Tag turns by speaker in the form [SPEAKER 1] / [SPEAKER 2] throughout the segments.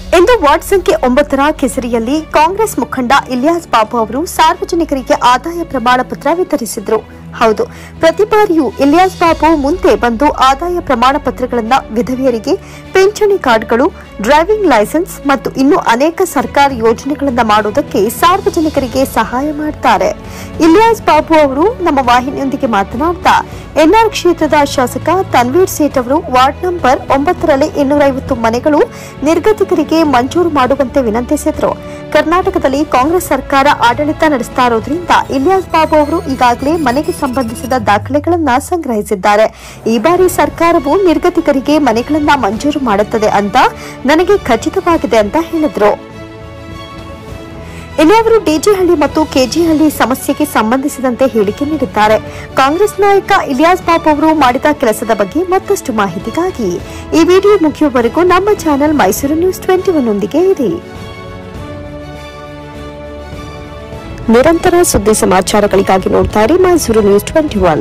[SPEAKER 1] ಇಂದು ward ಸಂಖ್ಯೆ ಒಂಬತ್ತರ ಕೆಸರಿಯಲ್ಲಿ ಕಾಂಗ್ರೆಸ್ ಮುಖಂಡ ಇಲಿಯಾಸ್ ಬಾಬು ಅವರು ಸಾರ್ವಜನಿಕರಿಗೆ ಆದಾಯ ಪ್ರಮಾಣ ಪತ್ರ ವಿತರಿಸಿದರು ಹೌದು ಪ್ರತಿ ಬಾರಿಯೂ ಇಲಿಯಾಸ್ ಬಾಬು ಮುಂದೆ ಬಂದು ಆದಾಯ ಪ್ರಮಾಣ ಪತ್ರಗಳನ್ನ ವಿಧವೆಯರಿಗೆ ಪಿಂಚಣಿ ಕಾರ್ಡ್ಗಳು ಡ್ರೈವಿಂಗ್ ಲೈಸೆನ್ಸ್ ಮತ್ತು ಇನ್ನೂ ಅನೇಕ ಸರ್ಕಾರಿ ಯೋಜನೆಗಳನ್ನ ಮಾಡುವುದಕ್ಕೆ ಸಾರ್ವಜನಿಕರಿಗೆ ಸಹಾಯ ಮಾಡ್ತಾರೆ ಇಲಿಯಾಸ್ ಬಾಬು ಅವರು ನಮ್ಮ ವಾಹಿನಿಯೊಂದಿಗೆ ಮಾತನಾಡ್ತಾ ಎನ್ಆರ್ ಕ್ಷೇತ್ರದ ಶಾಸಕ ತನ್ವೀರ್ ಸೇಠ್ ಅವರು ವಾರ್ಡ್ ನಂಬರ್ ಒಂಬತ್ತರಲ್ಲಿ ಇನ್ನೂರೈವತ್ತು ಮನೆಗಳು ನಿರ್ಗತಿಕರಿಗೆ ಮಂಜೂರು ಮಾಡುವಂತೆ ವಿನಂತಿಸಿದರು ಕರ್ನಾಟಕದಲ್ಲಿ ಕಾಂಗ್ರೆಸ್ ಸರ್ಕಾರ ಆಡಳಿತ ನಡೆಸ್ತಾ ಇರೋದ್ರಿಂದ ಇಲಿಯಾಸ್ ಬಾಬು ಅವರು ಈಗಾಗಲೇ ಮನೆಗೆ ಸಂಬಂಧಿಸಿದ ದಾಖಲೆಗಳನ್ನ ಸಂಗ್ರಹಿಸಿದ್ದಾರೆ ಈ ಬಾರಿ ಸರ್ಕಾರವು ನಿರ್ಗತಿಕರಿಗೆ ಮನೆಗಳನ್ನ ಮಂಜೂರು ಮಾಡುತ್ತದೆ ಅಂತ ನನಗೆ ಖಚಿತವಾಗಿದೆ ಅಂತ ಹೇಳಿದ್ರು ಇನ್ನು ಅವರು ಡಿಜೆಹಳ್ಳಿ ಮತ್ತು ಕೆಜಿಹಳ್ಳಿ ಸಮಸ್ಯೆಗೆ ಸಂಬಂಧಿಸಿದಂತೆ ಹೇಳಿಕೆ ನೀಡಿದ್ದಾರೆ ಕಾಂಗ್ರೆಸ್ ನಾಯಕ ಇಲಿಯಾಸ್ ಬಾಬು ಅವರು ಮಾಡಿದ ಕೆಲಸದ ಬಗ್ಗೆ ಮತ್ತಷ್ಟು ಮಾಹಿತಿಗಾಗಿ ಈ ವಿಡಿಯೋ ಮುಗಿಯುವವರೆಗೂ ನಮ್ಮ channel Mysuru news twenty one ಒಂದಿಗೆ ಇರಿ ನಿರಂತರ ಸುದ್ದಿ ಸಮಾಚಾರಗಳಿಗಾಗಿ ನೋಡ್ತಾ ಇರಿ ಮೈಸೂರು ನ್ಯೂಸ್ ಟ್ವೆಂಟಿ ಒನ್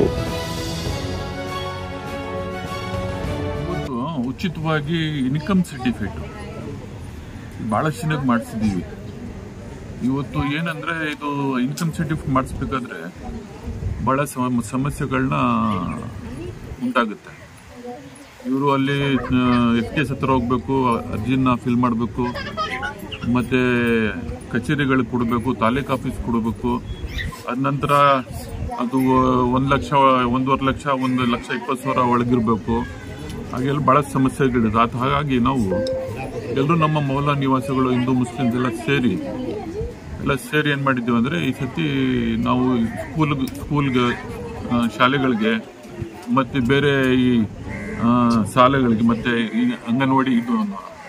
[SPEAKER 2] ಇವತ್ತು ಉಚಿತವಾಗಿ ಇನ್ಕಮ್ ಸರ್ಟಿಫಿಕೇಟ್ ಭಾಳಷ್ಟು ಜನಕ್ಕೆ ಮಾಡಿಸಿದ್ದೀವಿ ಇವತ್ತು ಏನಂದ್ರೆ ಇದು ಇನ್ಕಮ್ ಸರ್ಟಿಫಿಕೇಟ್ ಮಾಡಿಸ್ಬೇಕಾದ್ರೆ ಭಾಳ ಸಮ- ಸಮಸ್ಯೆಗಳನ್ನ ಉಂಟಾಗುತ್ತೆ ಇವರು ಅಲ್ಲಿ ಎಫ್ ಕೆ ಹತ್ರ ಹೋಗ್ಬೇಕು ಅರ್ಜಿನ ಫಿಲ್ ಮಾಡಬೇಕು ಮತ್ತೆ ಕಚೇರಿಗಳಿಗೆ ಕೊಡಬೇಕು ತಾಲೂಕ್ ಆಫೀಸ್ ಕೊಡಬೇಕು ಅದ ನಂತರ ಅದು ಒಂದು ಲಕ್ಷ ಒಂದೂವರೆ ಲಕ್ಷ ಒಂದು ಲಕ್ಷ ಇಪ್ಪತ್ತು ಸಾವಿರ ಒಳಗಿರಬೇಕು ಹಾಗೆಲ್ಲ ಭಾಳ ಸಮಸ್ಯೆಗಳಿದೆ ಅದು ಹಾಗಾಗಿ ನಾವು ಎಲ್ಲರೂ ನಮ್ಮ ಮೌಲ ನಿವಾಸಿಗಳು ಹಿಂದೂ ಮುಸ್ಲಿಮ್ಸ್ ಎಲ್ಲ ಸೇರಿ ಎಲ್ಲ ಸೇರಿ ಏನು ಮಾಡಿದ್ದೀವಿ ಅಂದರೆ ಈ ಸತಿ ನಾವು ಸ್ಕೂಲ್ ಸ್ಕೂಲ್ಗೆ ಆ, ಶಾಲೆಗಳಿಗೆ ಮತ್ತು ಬೇರೆ ಈ ಆ, ಶಾಲೆಗಳಿಗೆ ಮತ್ತು ಈ ಅಂಗನವಾಡಿ ಇದು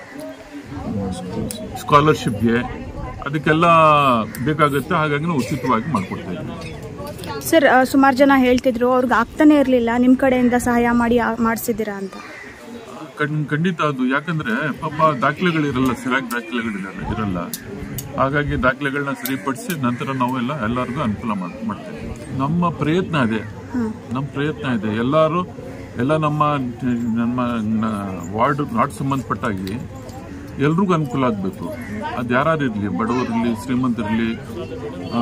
[SPEAKER 2] ಸ್ಕಾಲರ್ಶಿಪ್ಗೆ ಅದಕ್ಕೆಲ್ಲ ಬೇಕಾಗುತ್ತೆ ಹಾಗಾಗಿ ನಾವು ಉಚಿತವಾಗಿ ಮಾಡಿಕೊಡ್ತಾ ಇದ್ದೀವಿ
[SPEAKER 3] ಸರ್ ಸುಮಾರು ಜನ ಹೇಳ್ತಿದ್ರು ಅವ್ರಿಗೆ ಆಗ್ತಾನೆ ಇರಲಿಲ್ಲ ನಿಮ್ಮ ಕಡೆಯಿಂದ ಸಹಾಯ ಮಾಡಿ ಮಾಡಿಸಿದ್ದೀರಾ ಅಂತ
[SPEAKER 2] ಖಂಡ್- ಖಂಡಿತ ಅದು ಯಾಕಂದ್ರೆ ಪಾಪ ದಾಖಲೆಗಳಿರಲ್ಲ ಸರಿಯಾಗಿ ದಾಖಲೆಗಳಿರಲ್ಲ ಇರಲ್ಲ ಹಾಗಾಗಿ ದಾಖಲೆಗಳನ್ನ ಸರಿಪಡಿಸಿ ನಂತರ ನಾವೆಲ್ಲ ಎಲ್ಲರಿಗೂ ಅನುಕೂಲ ಮಾಡ್- ಮಾಡ್ತೇವೆ ನಮ್ಮ ಪ್ರಯತ್ನ ಇದೆ ನಮ್ಮ ಪ್ರಯತ್ನ ಇದೆ ಎಲ್ಲರೂ ಎಲ್ಲ ನಮ್ಮ ನಮ್ಮ ನ- ವಾರ್ಡ್ ವಾರ್ಡ್ ಸಂಬಂಧಪಟ್ಟಾಗಿ ಎಲ್ರಿಗೂ ಅನುಕೂಲ ಆಗಬೇಕು ಅದು ಯಾರು ಇರಲಿ ಬಡವರಿರಲಿ ಶ್ರೀಮಂತರಿರಲಿ ಆ,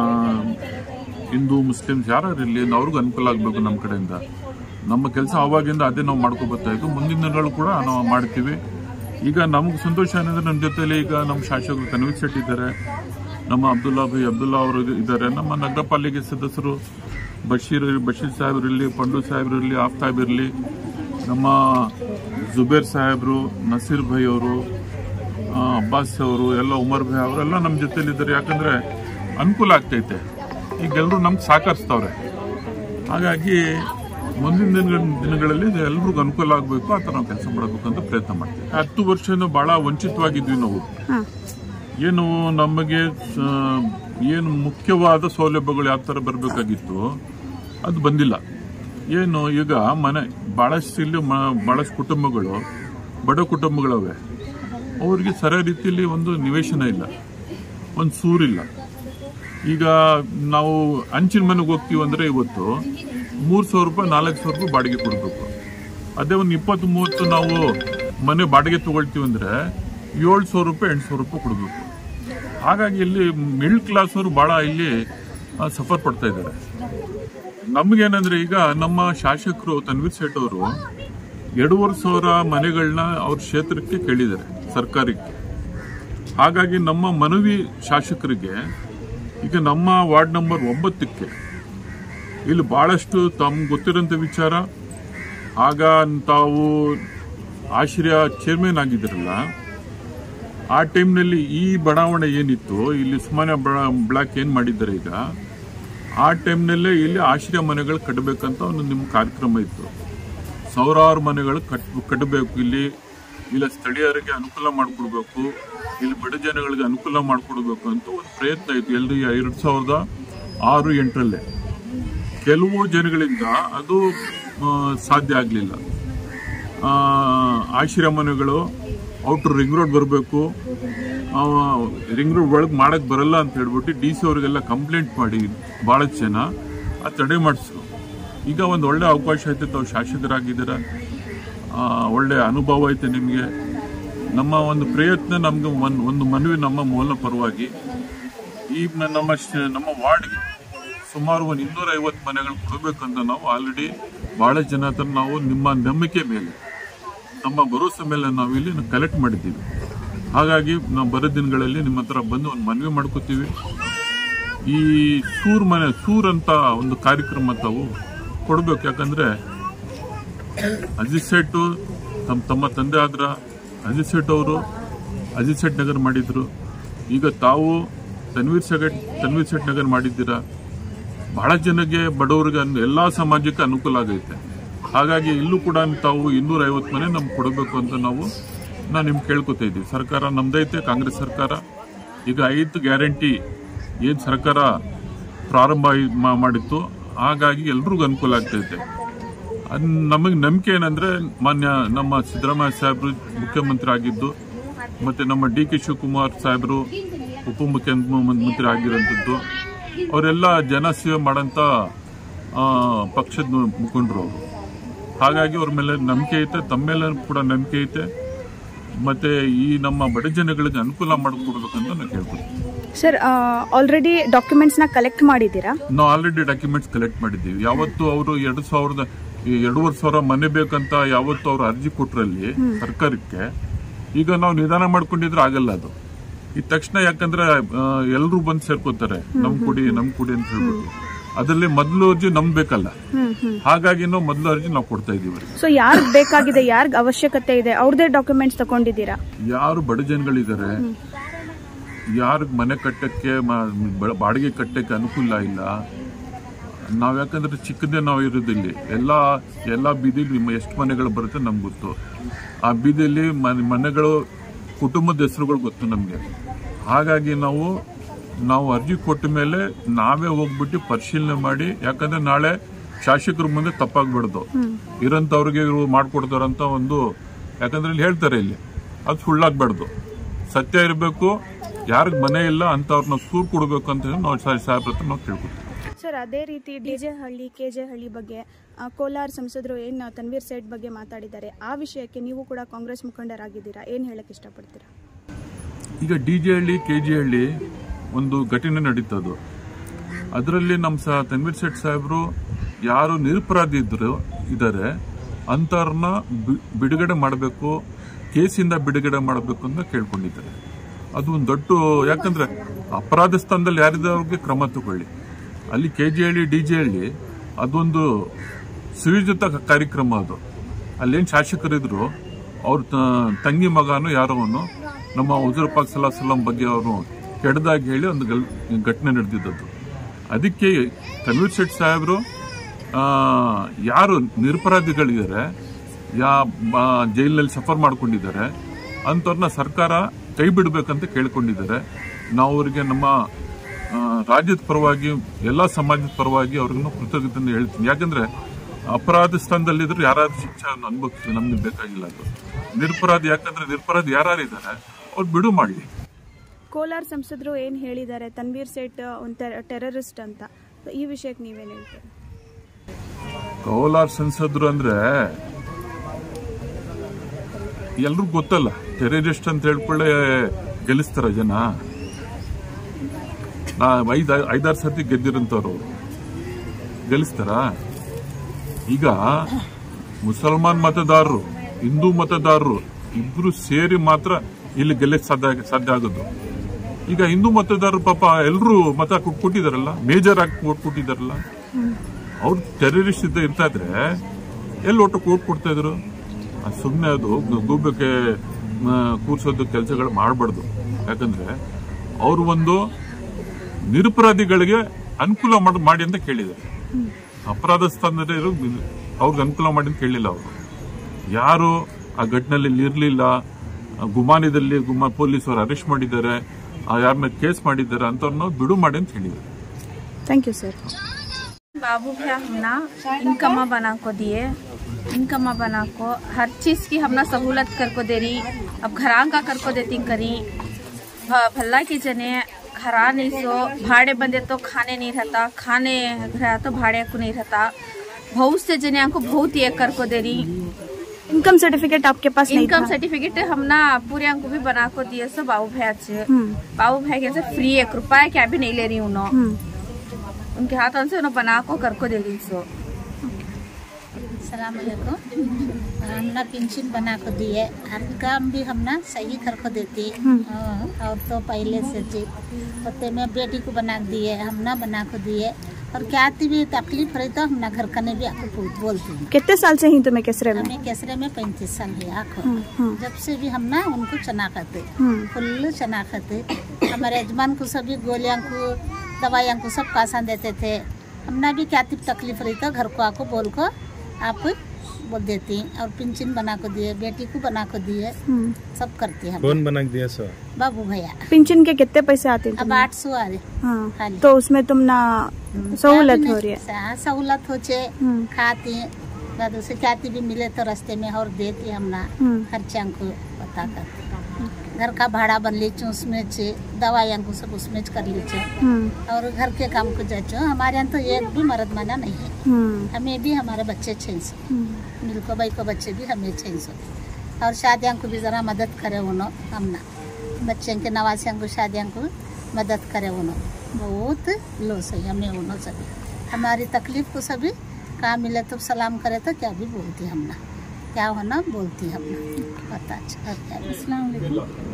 [SPEAKER 2] ಹಿಂದೂ ಮುಸ್ಲಿಮ್ಸ್ ಯಾರು ಇರಲಿ ಅವ್ರಿಗೂ ಅನುಕೂಲ ಆಗಬೇಕು ನಮ್ಮ ಕಡೆಯಿಂದ ನಮ್ಮ ಕೆಲಸ ಆವಾಗಿಂದ ಅದೇ ನಾವು ಮಾಡ್ಕೊ ಬರ್ತಾ ಇದ್ದು ಮುಂದಿನ ದಿನಗಳು ಕೂಡ ನಾವು ಮಾಡ್ತೀವಿ ಈಗ ನಮ್ಗೆ ಸಂತೋಷ ಏನಂದ್ರೆ ನಮ್ಮ ಜೊತೆಲಿ ಈಗ ನಮ್ಮ ಶಾಸಕರು ತನ್ವೀರ್ ಶೆಟ್ಟಿ ಇದ್ದಾರೆ ನಮ್ಮ ಅಬ್ದುಲ್ಲಾ ಭೈ ಅಬ್ದುಲ್ಲಾ ಅವರು ಇದ್ದಾರೆ ನಮ್ಮ ನಗರ ಪಾಲಿಕೆ ಸದಸ್ಯರು ಬಶೀರ್ ಬಶೀರ್ ಸಾಹೇಬ್ರು ಇರಲಿ ಪಂಡು ಸಾಹೇಬ್ರು ಇರಲಿ ಆಫ್ತಾಬ್ ಇರಲಿ ನಮ್ಮ ಜುಬೇರ್ ಸಾಹೇಬ್ರು ನಸೀರ್ ಭೈ ಅವರು ಆ, ಅಬ್ಬಾಸ್ ಅವರು ಎಲ್ಲ ಉಮರ್ ಭೈ ಅವರೆಲ್ಲ ನಮ್ಮ ಜೊತೆಲಿದ್ದಾರೆ ಯಾಕಂದ್ರೆ ಅನುಕೂಲ ಆಗ್ತೈತೆ ಈಗ ಎಲ್ಲರೂ ನಮ್ಗೆ ಸಹಕರಿಸ್ತವ್ರೆ ಹಾಗಾಗಿ ಮುಂದಿನ ದಿನಗಳ ದಿನಗಳಲ್ಲಿ ಇದು ಎಲ್ರಿಗೂ ಅನುಕೂಲ ಆಗಬೇಕು ಆ ಥರ ನಾವು ಕೆಲಸ ಮಾಡಬೇಕು ಅಂತ ಪ್ರಯತ್ನ ಮಾಡ್ತೀವಿ ಹತ್ತು ವರ್ಷನೂ ಬಹಳ ವಂಚಿತವಾಗಿದ್ವಿ ನಾವು
[SPEAKER 3] ಹಾಂ
[SPEAKER 2] ಏನು ನಮಗೆ ಆ, ಏನು ಮುಖ್ಯವಾದ ಸೌಲಭ್ಯಗಳು ಯಾವ ಥರ ಬರಬೇಕಾಗಿತ್ತು ಅದು ಬಂದಿಲ್ಲ ಏನು ಈಗ ಮನೆ ಭಾಳಷ್ಟು ಇಲ್ಲಿ ಮ- ಭಾಳಷ್ಟು ಕುಟುಂಬಗಳು ಬಡ ಕುಟುಂಬಗಳವೆ ಅವ್ರಿಗೆ ಸರಿಯಾದ ರೀತಿಯಲ್ಲಿ ಒಂದು ನಿವೇಶನ ಇಲ್ಲ ಒಂದು ಸೂರಿಲ್ಲ ಈಗ ನಾವು ಅಂಚಿನ ಮನೆಗೆ ಹೋಗ್ತೀವಿ ಅಂದ್ರೆ ಇವತ್ತು ಮೂರು ಸಾವಿರ ರೂಪಾಯಿ ನಾಲ್ಕು ಸಾವಿರ ರೂಪಾಯಿ ಬಾಡಿಗೆ ಕೊಡಬೇಕು ಅದೇ ಒಂದು ಇಪ್ಪತ್ತು ಮೂವತ್ತು ನಾವು ಮನೆ ಬಾಡಿಗೆ ತಗೊಳ್ತೀವಿ ಅಂದ್ರೆ ಏಳು ಸಾವಿರ ರೂಪಾಯಿ ಎಂಟು ಸಾವಿರ ರೂಪಾಯಿ ಕೊಡಬೇಕು ಹಾಗಾಗಿ ಇಲ್ಲಿ ಮಿಡ್ಲ್ ಕ್ಲಾಸ್ ಅವರು ಬಹಳ ಇಲ್ಲಿ ಸಫರ್ ಪಡ್ತಾ ಇದ್ದಾರೆ ನಮ್ಗೇನಂದ್ರೆ ಈಗ ನಮ್ಮ ಶಾಸಕರು ತನ್ವೀರ್ ಸೇಠ್ ಅವರು ಎರಡೂವರೆ ಸಾವಿರ ಮನೆಗಳನ್ನ ಅವ್ರ ಕ್ಷೇತ್ರಕ್ಕೆ ಕೇಳಿದ್ದಾರೆ ಸರ್ಕಾರಕ್ಕೆ ಹಾಗಾಗಿ ನಮ್ಮ ಮನವಿ ಶಾಸಕರಿಗೆ ಈಗ ನಮ್ಮ ವಾರ್ಡ್ ನಂಬರ್ ಒಂಬತ್ತಕ್ಕೆ ಇಲ್ಲಿ ಬಹಳಷ್ಟು ತಮ್ಗೆ ಗೊತ್ತಿರೋಂಥ ವಿಚಾರ ಆಗ ತಾವು ಆಶ್ರಯ ಚೇರ್ಮನ್ ಆಗಿದ್ರಲ್ಲ ಆ ಟೈಮ್ನಲ್ಲಿ ಈ ಬಡಾವಣೆ ಏನಿತ್ತು ಇಲ್ಲಿ ಸುಮ್ಮನೆ ಬ್ಲಾಕ್ ಏನು ಮಾಡಿದ್ದಾರೆ ಈಗ ಆ ಟೈಮ್ನಲ್ಲೇ ಇಲ್ಲಿ ಆಶ್ರಯ ಮನೆಗಳು ಕಟ್ಟಬೇಕಂತ ಒಂದು ನಿಮ್ಮ ಕಾರ್ಯಕ್ರಮ ಇತ್ತು ಸಾವಿರಾರು ಮನೆಗಳು ಕಟ್ ಕಟ್ಟಬೇಕು ಇಲ್ಲಿ ಇಲ್ಲ ಸ್ಥಳೀಯರಿಗೆ ಅನುಕೂಲ ಮಾಡಿಕೊಡ್ಬೇಕು ಇಲ್ಲಿ ಬಡ ಜನಗಳಿಗೆ ಅನುಕೂಲ ಮಾಡಿಕೊಡ್ಬೇಕು ಅಂತ ಒಂದು ಪ್ರಯತ್ನ ಇತ್ತು ಎಲ್ರಿ ಎರಡು ಸಾವಿರದ ಆರು ಎಂಟರಲ್ಲೇ ಕೆಲವು ಜನಗಳಿಂದ ಅದು ಆ, ಸಾಧ್ಯ ಆಗಲಿಲ್ಲ ಆಶ್ರಯ ಮನೆಗಳು ಔಟ್ರ್ ರಿಂಗ್ ರೋಡ್ ಬರಬೇಕು ರಿಂಗ್ ರೋಡ್ ಒಳಗೆ ಮಾಡಕ್ ಬರಲ್ಲ ಅಂತ ಹೇಳ್ಬಿಟ್ಟು ಡಿ ಸಿ ಅವರಿಗೆಲ್ಲ ಕಂಪ್ಲೇಂಟ್ ಮಾಡಿ ಭಾಳಷ್ಟು ಜನ ಅದು ತಡೆ ಮಾಡಿಸ್ರು ಈಗ ಒಂದು ಒಳ್ಳೆ ಅವಕಾಶ ಐತೆ ತಾವು ಶಾಸಕರಾಗಿದ್ದೀರ ಆ, ಒಳ್ಳೆ ಅನುಭವ ಐತೆ ನಿಮಗೆ ನಮ್ಮ ಒಂದು ಪ್ರಯತ್ನ ನಮ್ಗೆ ಒಂದ್- ಒಂದು ಮನವಿ ನಮ್ಮ ಮೂಲ ಪರವಾಗಿ ಈ ನ- ನಮ್ಮ ಶ- ನಮ್ಮ ವಾರ್ಡ್ಗೆ ಸುಮಾರು ಒಂದು ಇನ್ನೂರ ಐವತ್ತು ಮನೆಗಳು ಕೊಡಬೇಕಂತ ನಾವು ಆಲ್ರೆಡಿ ಬಹಳ ಜನ ಹತ್ರ ನಾವು ನಿಮ್ಮ ನಂಬಿಕೆ ಮೇಲೆ ನಮ್ಮ ಭರೋಸೆ ಮೇಲೆ ನಾವು ಇಲ್ಲಿ ಕಲೆಕ್ಟ್ ಮಾಡಿದ್ದೀವಿ ಹಾಗಾಗಿ ನಾವು ಬರೋ ದಿನಗಳಲ್ಲಿ ನಿಮ್ಮ ಹತ್ರ ಬಂದು ಒಂದು ಮನವಿ ಮಾಡ್ಕೋತೀವಿ ಈ ಸೂರ್ ಮನೆ ಸೂರ್ ಅಂತ ಒಂದು ಕಾರ್ಯಕ್ರಮ ತಾವು ಕೊಡ್ಬೇಕು ಯಾಕಂದ್ರೆ ಅಜಿತ್ ಶೆಟ್ಟು ತಮ್ಮ ತಮ್ಮ ತಂದೆ ಆದ್ರ ಅಜಿತ್ ಶೆಟ್ ಅವರು ಅಜಿತ್ ಶೆಟ್ ನಗರ್ ಮಾಡಿದ್ರು ಈಗ ತಾವು ತನ್ವೀರ್ ಸೆಟ್ ತನ್ವೀರ್ ಶೆಟ್ ನಗರ್ ಮಾಡಿದ್ದೀರಾ ಬಹಳ ಜನಕ್ಕೆ ಬಡವರಿಗೆ ಅನ್- ಎಲ್ಲಾ ಸಮಾಜಕ್ಕೆ ಅನುಕೂಲ ಆಗೈತೆ ಹಾಗಾಗಿ ಇಲ್ಲೂ ಕೂಡ ತಾವು ಇನ್ನೂರ ಐವತ್ತು ಮನೆ ನಮ್ಗೆ ಕೊಡಬೇಕು ಅಂತ ನಾವು ನಾವು ನಿಮ್ಗೆ ಕೇಳ್ಕೊತಾ ಇದ್ದೀವಿ ಸರ್ಕಾರ ನಮ್ದೈತೆ ಕಾಂಗ್ರೆಸ್ ಸರ್ಕಾರ ಈಗ ಐದು ಗ್ಯಾರಂಟಿ ಏನ್ ಸರ್ಕಾರ ಪ್ರಾರಂಭ ಆಗಿ- ಮಾ- ಮಾಡಿತ್ತು ಹಾಗಾಗಿ ಎಲ್ರಿಗೂ ಅನುಕೂಲ ಆಗ್ತೈತೆ ಅದ್ ನಮಗೆ ನಂಬಿಕೆ ಏನಂದ್ರೆ ಮಾನ್ಯ ನಮ್ಮ ಸಿದ್ದರಾಮಯ್ಯ ಸಾಹೇಬರು ಮುಖ್ಯಮಂತ್ರಿ ಆಗಿದ್ದು ಮತ್ತೆ ನಮ್ಮ ಡಿ ಕೆ ಶಿವಕುಮಾರ್ ಸಾಹೇಬರು ಉಪಮುಖ್ಯಮಂತ್ರಿ ಆಗಿರೋಂಥದ್ದು ಅವರೆಲ್ಲ ಜನಸೇವೆ ಮಾಡೋಂಥ ಆ, ಪಕ್ಷದ ಮುಖಂಡರು ಅವರು ಹಾಗಾಗಿ ಅವ್ರ ಮೇಲೆ ನಂಬಿಕೆ ಐತೆ ತಮ್ಮ ಮೇಲೆ ಕೂಡ ನಂಬಿಕೆ ಐತೆ ಮತ್ತೆ ಈ ನಮ್ಮ ಬಡ ಜನಗಳಿಗೆ ಅನುಕೂಲ ಮಾಡಿಕೊಡ್ಬೇಕಂತ ನಾವು ಕೇಳ್ಕೊತೀವಿ
[SPEAKER 3] ಸರ್ ಆಲ್ರೆಡಿ ಡಾಕ್ಯುಮೆಂಟ್ಸ್ನ ಕಲೆಕ್ಟ್ ಮಾಡಿದ್ದೀರಾ
[SPEAKER 2] ನಾವು ಆಲ್ರೆಡಿ ಡಾಕ್ಯುಮೆಂಟ್ಸ್ ಕಲೆಕ್ಟ್ ಮಾಡಿದ್ದೀವಿ ಯಾವತ್ತು ಅವರು ಎರಡು ಸಾವಿರದ ಈ ಎರಡೂವರೆ ಸಾವಿರ ಮನೆ ಬೇಕಂತ ಯಾವತ್ತು ಅವರು ಅರ್ಜಿ ಕೊಟ್ರಲ್ಲಿ ಸರ್ಕಾರಕ್ಕೆ ಈಗ ನಾವು ನಿಧಾನ ಮಾಡ್ಕೊಂಡಿದ್ರೆ ಆಗಲ್ಲ ಅದು ಈ ತಕ್ಷಣ ಯಾಕಂದ್ರೆ ಎಲ್ಲರೂ ಬಂದು ಸೇರ್ಕೋತಾರೆ ನಮ್ ಕೊಡಿ ನಮ್ ಕೊಡಿ ಅಂತ ಹೇಳ್ಬಿಟ್ಟು ಅದರಲ್ಲಿ ಮೊದಲು ಅರ್ಜಿ ನಮ್ ಬೇಕಲ್ಲ ಹಾಗಾಗಿ ನಾವು ಮೊದಲು ಅರ್ಜಿ ನಾವು ಕೊಡ್ತಾ ಇದೀವಿ
[SPEAKER 3] ಸೊ ಯಾರಿಗೆ ಬೇಕಾಗಿದೆ ಯಾರಿಗೆ ಅವಶ್ಯಕತೆ ಇದೆ ಅವ್ರದ್ದೇ ಡಾಕ್ಯುಮೆಂಟ್ಸ್ ತಗೊಂಡಿದ್ದೀರಾ
[SPEAKER 2] ಯಾರು ಬಡ ಜನಗಳಿದ್ದಾರೆ ಯಾರಿಗ್ ಮನೆ ಕಟ್ಟಕ್ಕೆ ಮ- ಬ- ಬಾಡಿಗೆ ಕಟ್ಟಕ್ಕೆ ಅನುಕೂಲ ಇಲ್ಲ ನಾವ್ ಯಾಕಂದ್ರೆ ಚಿಕ್ಕದೇ ನಾವು ಇರೋದಿಲ್ಲಿ ಎಲ್ಲ ಎಲ್ಲ ಬೀದಿಲಿ ಎಷ್ಟು ಮನೆಗಳು ಬರುತ್ತೆ ನಮ್ಗೆ ಗೊತ್ತು ಆ ಬೀದಿಯಲ್ಲಿ ಮನೆ- ಮನೆಗಳು ಕುಟುಂಬದ ಹೆಸರುಗಳು ಗೊತ್ತು ನಮ್ಗೆ ಹಾಗಾಗಿ ನಾವು ನಾವು ಅರ್ಜಿ ಕೊಟ್ಟ ಮೇಲೆ ನಾವೇ ಹೋಗ್ಬಿಟ್ಟು ಪರಿಶೀಲನೆ ಮಾಡಿ ಯಾಕಂದ್ರೆ ನಾಳೆ ಶಾಸಕರ ಮುಂದೆ ತಪ್ಪಾಗ್ಬಿಡ್ದು ಇರೋಂಥವ್ರಿಗೆ ಇವರು ಮಾಡ್ಕೊಡ್ತಾರಂತ ಒಂದು ಯಾಕಂದ್ರೆ ಇಲ್ಲಿ ಹೇಳ್ತಾರೆ ಇಲ್ಲಿ ಅದು ಸುಳ್ಳಾಗ್ಬಾರ್ದು ಸತ್ಯ ಇರಬೇಕು ಯಾರಿಗ್ ಮನೆ ಇಲ್ಲ ಅಂತವ್ರನ್ನ ಸೂರ್ ಕೊಡ್ಬೇಕು ಅಂತ ಹೇಳಿ ನಾವು ಸಾ- ಸಾಹೇಬ್ರ ಹತ್ರ ನಾವು ಕೇಳ್ಕೊತೀವಿ
[SPEAKER 3] ಸರ್ ಅದೇ ರೀತಿ D J Halli K J Halli ಬಗ್ಗೆ ಆ, ಕೋಲಾರ ಸಂಸದರು ಏನು ತನ್ವೀರ್ ಸೇಠ್ ಬಗ್ಗೆ ಮಾತಾಡಿದ್ದಾರೆ ಆ ವಿಷಯಕ್ಕೆ ನೀವು ಕೂಡ ಕಾಂಗ್ರೆಸ್ ಮುಖಂಡರಾಗಿದ್ದೀರಾ ಏನು ಹೇಳಕ್ ಇಷ್ಟಪಡ್ತೀರಾ
[SPEAKER 2] ಈಗ D J Halli K G Halli ಒಂದು ಘಟನೆ ನಡೀತದು ಅದರಲ್ಲಿ ನಮ್ಮ ಸಹ ತನ್ವೀರ್ ಶೆಟ್ ಸಾಹೇಬರು ಯಾರು ನಿರಪರಾಧಿ ಇದ್ರು ಇದ್ದಾರೆ ಅಂಥವ್ರನ್ನ ಬಿ- ಬಿಡುಗಡೆ ಮಾಡಬೇಕು ಕೇಸಿಂದ ಬಿಡುಗಡೆ ಮಾಡಬೇಕು ಅಂತ ಕೇಳ್ಕೊಂಡಿದ್ದಾರೆ ಅದು ಒಂದು ದೊಡ್ಡ ಯಾಕಂದ್ರೆ ಅಪರಾಧ ಸ್ಥಾನದಲ್ಲಿ ಯಾರಿದ್ದವ್ರಿಗೆ ಕ್ರಮ ತಗೊಳ್ಳಿ ಅಲ್ಲಿ K G Halli D J Halli ಅದೊಂದು ಸುಯೋಜಿತ ಕಾರ್ಯಕ್ರಮ ಅದು ಅಲ್ಲೇನು ಶಾಸಕರಿದ್ರು ಅವ್ರ ತ- ತಂಗಿ ಮಗನು ಯಾರೋ ಅವನು ನಮ್ಮ ಹುಜೂರ್ ಪಾಕ್ ಸಲಾ ಸಲಂ ಬಗ್ಗೆ ಅವನು ಕೆಡದಾಗಿ ಹೇಳಿ ಒಂದು ಗಲ್- ಘಟನೆ ನಡೆದಿದ್ದದ್ದು ಅದಕ್ಕೆ ತನ್ವೀರ್ ಶೆಟ್ ಸಾಹೇಬರು ಆ, ಯಾರು ನಿರಪರಾಧಿಗಳಿದ್ದಾರೆ ಯಾ ಬ- ಜೈಲಿನಲ್ಲಿ ಸಫರ್ ಮಾಡ್ಕೊಂಡಿದ್ದಾರೆ ಅಂಥವ್ರನ್ನ ಸರ್ಕಾರ ಕೈ ಬಿಡಬೇಕಂತ ಕೇಳ್ಕೊಂಡಿದ್ದಾರೆ ನಾವು ಅವರಿಗೆ ನಮ್ಮ ಆ, ರಾಜ್ಯದ ಪರವಾಗಿ ಎಲ್ಲ ಸಮಾಜದ ಪರವಾಗಿ ಅವ್ರಿಗೂ ಕೃತಜ್ಞತೆ ಹೇಳ್ತೀನಿ ಯಾಕಂದ್ರೆ ಅಪರಾಧ ಸ್ಥಾನದಲ್ಲಿದ್ರೆ ಯಾರಾದ್ರೂ ಶಿಕ್ಷೆ ಅನುಭವಿಸ್ತೀವಿ ನಮ್ಗೆ ಬೇಕಾಗಿಲ್ಲ ಅದು ನಿರಪರಾಧಿ ಯಾಕಂದ್ರೆ ನಿರಪರಾಧಿ ಯಾರು ಇದ್ದಾರೆ ಅವ್ರು ಬಿಡು ಮಾಡಲಿ
[SPEAKER 3] ಕೋಲಾರ ಸಂಸದರು ಏನು ಹೇಳಿದ್ದಾರೆ ತನ್ವೀರ್ ಸೇಠ್ ಒಂದು ಟೆರರಿಸ್ಟ್ ಅಂತ So, ಈ ವಿಷಯಕ್ಕೆ ನೀವೇನು ಹೇಳ್ತೀರಾ
[SPEAKER 2] ಕೋಲಾರ ಸಂಸದರು ಅಂದ್ರೆ ಎಲ್ರಿಗೂ ಗೊತ್ತಲ್ಲ ಟೆರರಿಸ್ಟ್ ಅಂತ ಹೇಳ್ಕೊಳ್ಳೆ ಗೆಲ್ಲಿಸ್ತಾರ ಜನ ನಾ ಐದ್ ಐದಾರು ಸರ್ತಿ ಗೆದ್ದಿರಂತವ್ರು ಅವ್ರು. ಗೆಲ್ಲಿಸ್ತಾರ ಈಗ ಮುಸಲ್ಮಾನ್ ಮತದಾರರು ಹಿಂದೂ ಮತದಾರರು ಇಬ್ರು ಸೇರಿ ಮಾತ್ರ ಇಲ್ಲಿ ಗೆಲ್ಲಕ್ ಸಾಧ್ಯ ಸಾಧ್ಯ ಆಗೋದು ಈಗ ಹಿಂದೂ ಮತದಾರರು ಪಾಪ ಎಲ್ಲರೂ ಮತ ಕೊಟ್- ಕೊಟ್ಟಿದಾರಲ್ಲ ಮೇಜರ್ ಆಗಿ ಓಟ್ ಕೊಟ್ಟಿದಾರಲ್ಲ ಅವ್ರು ಟೆರರಿಸ್ಟ್ ಇದ್ದ ಇರ್ತಾ ಇದ್ರೆ ಎಲ್ಲಿ ಒಟ್ಟು ಓಟ್ ಕೊಡ್ತಾ ಇದ್ರು ಸುಮ್ಮನೆ ಅದು ಗು- ಗೂಬೆಗೆ ಮ, ಕೂರ್ಸೋದು ಕೆಲಸಗಳು ಮಾಡಬಾರ್ದು ಯಾಕಂದ್ರೆ ಅವರು ಒಂದು ನಿರಪರಾಧಿಗಳಿಗೆ ಅನುಕೂಲ ಮಾಡ್- ಮಾಡಿ ಅಂತ ಕೇಳಿದ್ದಾರೆ ಅಪರಾಧ ಸ್ಥಾನದಲ್ಲಿ ಇರೋ ಅವ್ರಿಗೆ ಅನುಕೂಲ ಮಾಡಿ ಅಂತ ಕೇಳಿಲ್ಲ ಅವರು ಯಾರು ಆ ಘಟನೆಯಲ್ಲಿ ಇರಲಿಲ್ಲ ಗುಮಾನಿದಲ್ಲಿ ಗುಮಾ ಪೊಲೀಸ್ ಅವರು ಅರೆಸ್ಟ್ ಮಾಡಿದ್ದಾರೆ ಯಾರನ್ನ ಕೇಸ್ ಮಾಡಿದ್ದಾರೆ ಅಂತವ್ರನ್ನ ಬಿಡು ಮಾಡಿ ಅಂತ ಹೇಳಿದ್ದಾರೆ
[SPEAKER 3] ಥ್ಯಾಂಕ್ ಯು ಸರ್
[SPEAKER 4] बाबू भैया हमना इनकमा बना को दिए इनकमा बना को हर चीज की हमना सहूलत कर को दे रही अब घरा का कर को देती करी भ- भल्ला की जने घरा नहीं सो भाड़े बंदे तो खाने नहीं रहता खाने रहा तो भाड़े को नहीं रहता बहुत से जने को बहुत ये कर को दे रही
[SPEAKER 3] इनकम सर्टिफिकेट आपके पास नहीं
[SPEAKER 4] इनकम
[SPEAKER 3] था
[SPEAKER 4] सर्टिफिकेट हम ना पूरे को भी बना को दिए सो बाबू भैया से
[SPEAKER 3] हम्म,
[SPEAKER 4] बाबू भैया के से फ्री एक रुपया क्या भी नहीं ले रही हूँ उन्हों
[SPEAKER 3] हम्म,
[SPEAKER 4] उनके हाथों से उन्होंने बना को कर को दे दी सो
[SPEAKER 5] सलाम अलैकुम हमने पेंशन बना को दिए हर काम भी हमने सही कर को देती हाँ, और तो पहले से जी होते में बेटी को बना के दिए हमने बना को दिए और क्या आती भी तकलीफ रही तो हमने घर कने भी आपको बोल- बोलती हूँ
[SPEAKER 3] कितने साल से ही तुम्हें केसरे में
[SPEAKER 5] हमें केसरे में पैंतीस साल है आखो
[SPEAKER 3] हम्म, हम्म,
[SPEAKER 5] जब से भी हमने उनको चना खाते
[SPEAKER 3] हम्म,
[SPEAKER 5] फुल चना खाते हमारे यजमान को सभी गोलियां को दवाइयां को सब कासा देते थे हमने भी क्या ती तकलीफ रही तो घर को आको बोल को आप बोल देती और पेंशन बना को दिए बेटी को बना को दिए
[SPEAKER 3] हम्म।
[SPEAKER 5] सब करते हम
[SPEAKER 6] कौन बना के दिया सो
[SPEAKER 5] बाबू भैया
[SPEAKER 3] पेंशन के कितने पैसे आते हैं
[SPEAKER 5] अब
[SPEAKER 3] तुम्हें?
[SPEAKER 5] आठ सौ आ रहे
[SPEAKER 3] हाँ
[SPEAKER 5] खाली।
[SPEAKER 3] तो उसमें तुम ना सहूलत हो रही है
[SPEAKER 5] हाँ, सहूलत हो छे
[SPEAKER 3] हम्म,
[SPEAKER 5] खाती बाद उसे ख्याति भी मिले तो रास्ते में और देती हमना
[SPEAKER 3] हम्म,
[SPEAKER 5] खर्चा को बता कर घर का भाड़ा बन लीचू उसमें छे दवाइयाँ को सब उसमें च कर लीचू
[SPEAKER 3] हम्म,
[SPEAKER 5] और घर के काम को जाचो हमारे यहाँ तो एक भी मर्द माना नहीं है
[SPEAKER 3] हम्म,
[SPEAKER 5] हमें भी हमारे बच्चे छः सौ
[SPEAKER 3] हम्म,
[SPEAKER 5] मिल्को भाई को बच्चे भी हमें छः सौ और शादियाँ को भी ज़रा मदद करे उन्होंने हमना बच्चे के नवासियों को शादियाँ को मदद करे उन्होंने बहुत लॉस है हमें उन्होंने सभी हमारी तकलीफ को सभी कहाँ मिले तो सलाम करे तो क्या भी बोलती हमना क्या होना बोलती हमना पता अच्छा और क्या भी।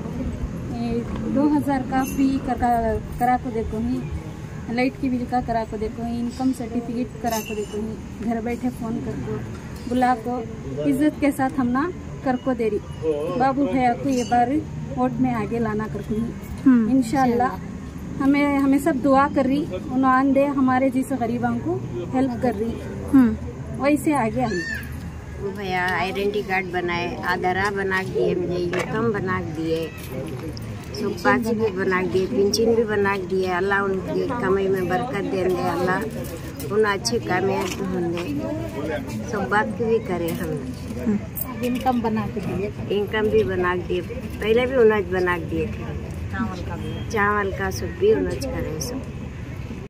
[SPEAKER 7] दो हजार का फ्री करा करा को देखो ही लाइट की बिल का करा को देखो ही इनकम सर्टिफिकेट करा को देखो ही घर बैठे फोन कर को बुला को इज्जत के साथ हम ना कर को दे रही बाबू भैया को ये बार वोट में आगे लाना कर को ही
[SPEAKER 3] हम्म,
[SPEAKER 7] इंशाल्लाह हमें हमें सब दुआ कर रही उन्होंने दे हमारे जैसे गरीबों को हेल्प कर रही
[SPEAKER 3] हम्म,
[SPEAKER 7] वैसे आगे हम
[SPEAKER 8] वो भैया आइडेंटी कार्ड बनाए आधारा बना के दिए मुझे इनकम बना के दिए सुपाची भी बना के दिए पेंशन भी बना के दिए अल्लाह उनकी कमाई में बरकत दे दे अल्लाह उन अच्छे कामयाब होंगे सब बात की भी करे हम
[SPEAKER 5] इनकम बना के दिए
[SPEAKER 8] इनकम भी बना के दिए पहले भी उन्हें बना के दिए थे चावल का सब भी उन्हें करे सब